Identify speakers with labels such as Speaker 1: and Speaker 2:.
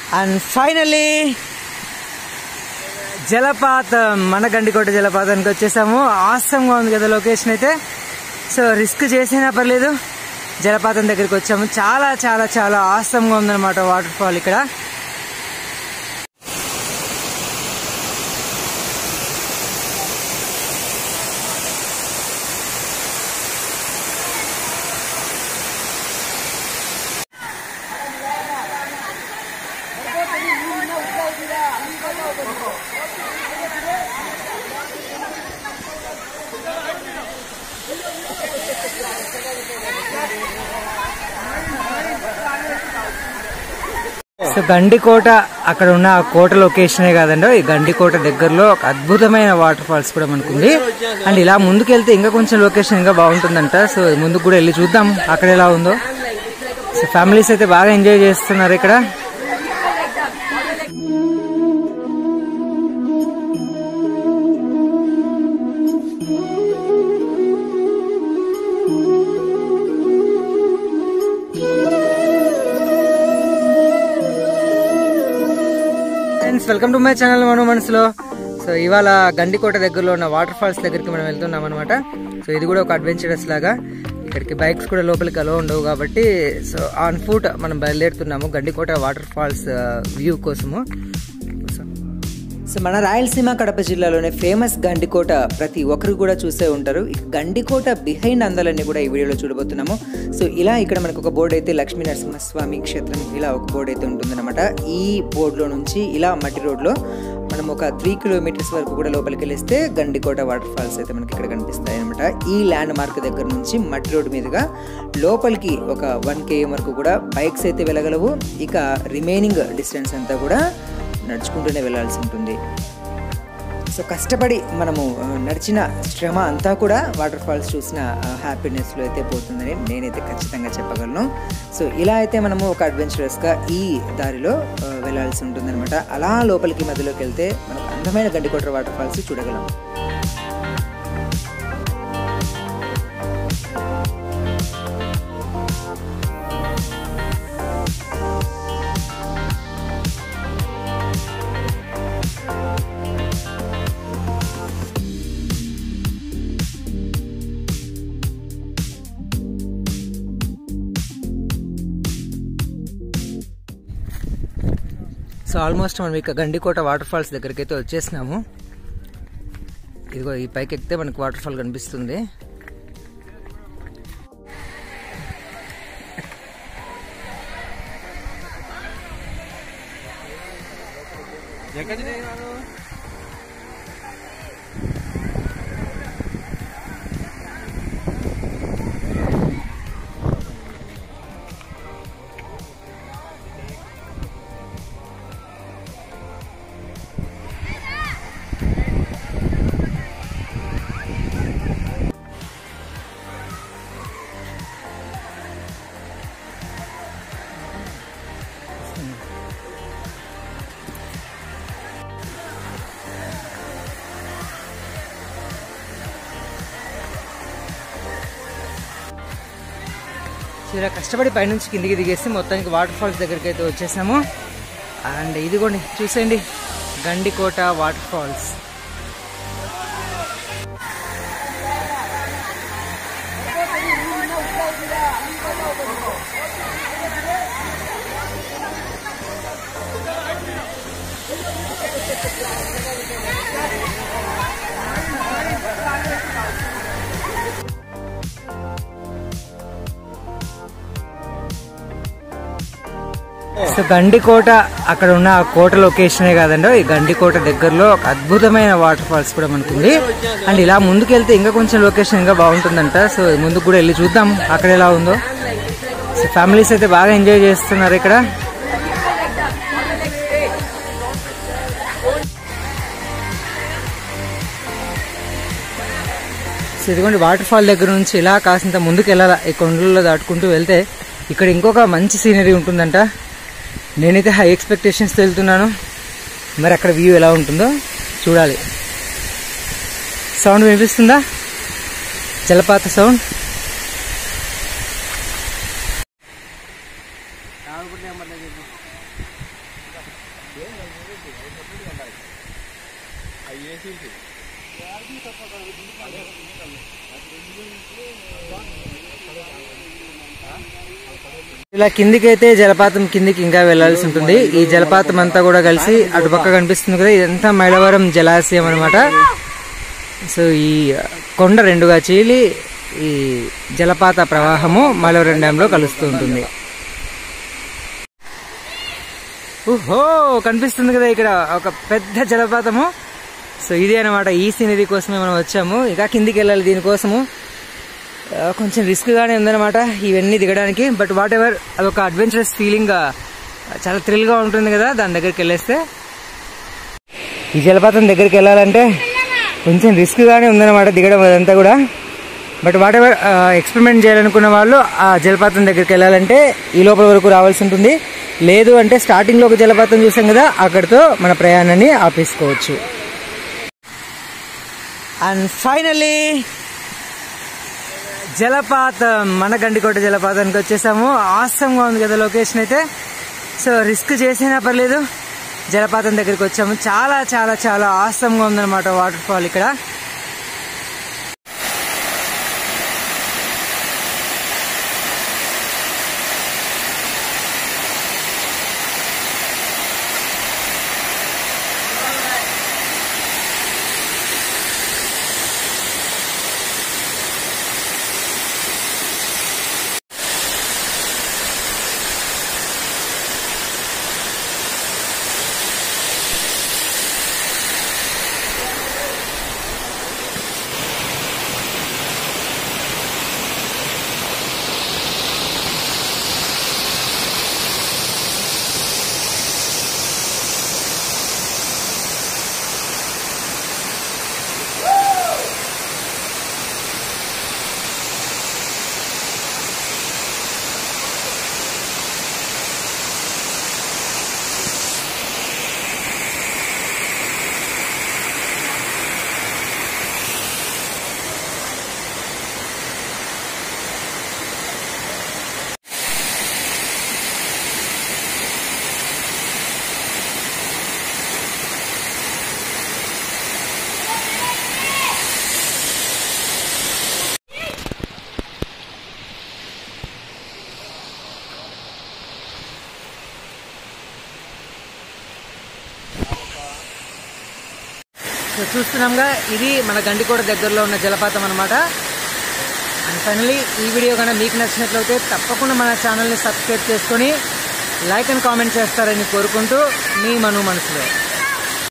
Speaker 1: and finally జలపాతం మన గండికోట జలపాతానికి వచ్చేసాము ఆసంగా ఉంది కదా లొకేషన్ అయితే సో రిస్క్ చేసినా పర్లేదు జలపాతం దగ్గరికి వచ్చాము చాలా చాలా చాలా ఆసంగా ఉందన్నమాట వాటర్ ఫాల్ ఇక్కడ సో గండికోట అక్కడ ఉన్న ఆ కోట లొకేషనే కాదండి ఈ గండికోట దగ్గరలో ఒక అద్భుతమైన వాటర్ ఫాల్స్ కూడా మనకుంది అండ్ ఇలా ముందుకు వెళ్తే ఇంకా కొంచెం లొకేషన్ ఇంకా బాగుంటుందంట సో ముందుకు కూడా వెళ్ళి చూద్దాం అక్కడ ఎలా ఉందో సో ఫ్యామిలీస్ అయితే బాగా ఎంజాయ్ చేస్తున్నారు ఇక్కడ friends welcome to my channel మన మనసులో సో ఇవాళ గండికోట దగ్గరలో ఉన్న వాటర్ ఫాల్స్ దగ్గరికి మనం వెళ్తున్నాం అనమాట సో ఇది కూడా ఒక అడ్వెంచరస్ లాగా ఇక్కడికి బైక్స్ కూడా లోపలికి అలో ఉండవు కాబట్టి సో ఆన్ ఫుట్ మనం బయలుదేరుతున్నాము గండికోట వాటర్ ఫాల్స్ వ్యూ కోసము సో మన రాయలసీమ కడప జిల్లాలోనే ఫేమస్ గండికోట ప్రతి ఒక్కరు కూడా చూసే ఉంటారు ఈ గండికోట బిహైండ్ అందాలన్నీ కూడా ఈ వీడియోలో చూడబోతున్నాము సో ఇలా ఇక్కడ మనకు ఒక బోర్డు అయితే లక్ష్మీ నరసింహస్వామి క్షేత్రం ఇలా ఒక బోర్డు అయితే ఉంటుందన్నమాట ఈ బోర్డులో నుంచి ఇలా మట్టి రోడ్లో మనం ఒక త్రీ కిలోమీటర్స్ వరకు కూడా లోపలికి వెళ్ళిస్తే గండికోట వాటర్ ఫాల్స్ అయితే మనకి ఇక్కడ కనిపిస్తాయి అనమాట ఈ ల్యాండ్ మార్క్ దగ్గర నుంచి మట్టి రోడ్డు మీదుగా లోపలికి ఒక వన్ కేఎం వరకు కూడా బైక్స్ అయితే వెళ్ళగలవు ఇక రిమైనింగ్ డిస్టెన్స్ అంతా కూడా నడుచుకుంటూనే వెళ్ళాల్సి ఉంటుంది సో కష్టపడి మనము ఆ, నడిచిన శ్రమ అంతా కూడా వాటర్ ఫాల్స్ చూసిన హ్యాపీనెస్లో అయితే పోతుందని నేనైతే ఖచ్చితంగా చెప్పగలను సో ఇలా అయితే మనము ఒక అడ్వెంచరస్గా ఈ దారిలో ఆ, వెళ్ళాల్సి ఉంటుందన్నమాట అలా లోపలికి మధ్యలోకి వెళ్తే మనకు అందమైన గండికోట వాటర్ ఫాల్స్ చూడగలం సో ఆల్మోస్ట్ మనం ఇక గండికోట వాటర్ ఫాల్స్ దగ్గరికి అయితే వచ్చేసినాము ఇదిగో ఈ పైకి ఎక్కితే మనకు వాటర్ ఫాల్ కనిపిస్తుంది సో ఇలా కష్టపడి పైనుంచి కిందికి దిగేసి మొత్తానికి వాటర్ ఫాల్స్ దగ్గరికి అయితే వచ్చేసాము అండ్ ఇదిగోండి చూసేయండి Gandikota water falls so Gandikota అక్కడ ఉన్న ఆ కోట లొకేషనే కాదండి ఈ గండికోట దగ్గరలో ఒక అద్భుతమైన వాటర్ ఫాల్స్ కూడా మనకుంది అండ్ ఇలా ముందుకు వెళ్తే ఇంకా కొంచెం లొకేషన్ ఇంకా బాగుంటుందంట సో ముందుకు కూడా వెళ్ళి చూద్దాం అక్కడ ఎలా ఉందో సో ఫ్యామిలీస్ అయితే బాగా ఎంజాయ్ చేస్తున్నారు ఇక్కడ సో ఇదిగోండి వాటర్ ఫాల్ దగ్గర నుంచి ఇలా కాసింత ముందుకు వెళ్ళాలా ఈ కొండలలో దాటుకుంటూ వెళ్తే ఇక్కడ ఇంకొక మంచి సీనరీ ఉంటుందంట నేనైతే హై ఎక్స్పెక్టేషన్స్తో వెళ్తున్నాను మరి అక్కడ వ్యూ ఎలా ఉంటుందో చూడాలి సౌండ్ వినిపిస్తుందా జలపాత సౌండ్ ఇలా కిందికైతే జలపాతం కిందికి ఇంకా వెళ్లాల్సి ఉంటుంది ఈ జలపాతం అంతా కూడా కలిసి అటుపక్క కనిపిస్తుంది కదా ఇదంతా మైలవరం జలాశయం అనమాట సో ఈ కొండ రెండుగా చీలి ఈ జలపాత ప్రవాహము మైలవరం డ్యామ్ లో కలుస్తూ ఉంటుంది ఓహో కనిపిస్తుంది కదా ఇక్కడ ఒక పెద్ద జలపాతము సో ఇదే అనమాట ఈ సీనరీ కోసమే మనం వచ్చాము ఇంకా కిందికి వెళ్ళాలి దీనికోసము ఆ, కొంచెం రిస్క్ గానే ఉందన్నమాట ఇవన్నీ దిగడానికి బట్ వాట్ ఎవర్ అదొక అడ్వెంచరస్ ఫీలింగ్ చాలా థ్రిల్ గా ఉంటుంది కదా దాని దగ్గరికి వెళ్ళేస్తే ఈ జలపాతం దగ్గరికి వెళ్ళాలంటే కొంచెం రిస్క్ గానే ఉందన్నమాట దిగడం అదంతా కూడా బట్ వాట్ ఎవర్ ఎక్స్పెరిమెంట్ చేయాలనుకున్న వాళ్ళు ఆ జలపాతం దగ్గరికి వెళ్ళాలంటే ఈ లోపల వరకు రావాల్సి ఉంటుంది లేదు అంటే స్టార్టింగ్ లో ఒక జలపాతం చూసాం కదా అక్కడితో మన ప్రయాణాన్ని ఆపేసుకోవచ్చు అండ్ ఫైనల్లీ జలపాతం మన గండికోట జలపాతానికి వచ్చేసాము ఆసంగా ఉంది కదా లొకేషన్ అయితే సో రిస్క్ చేసినా పర్లేదు జలపాతం దగ్గరికి వచ్చాము చాలా చాలా చాలా ఆసంగా ఉందన్నమాట వాటర్ ఫాల్ ఇక్కడ సో చూస్తున్నాంగా ఇది మన గండికోట దగ్గరలో ఉన్న జలపాతం అనమాట అండ్ ఫైనలీ ఈ వీడియో కనుక మీకు నచ్చినట్లయితే తప్పకుండా మన ఛానల్ని సబ్స్క్రైబ్ చేసుకొని లైక్ అండ్ కామెంట్ చేస్తారని కోరుకుంటూ మీ మను మనసులో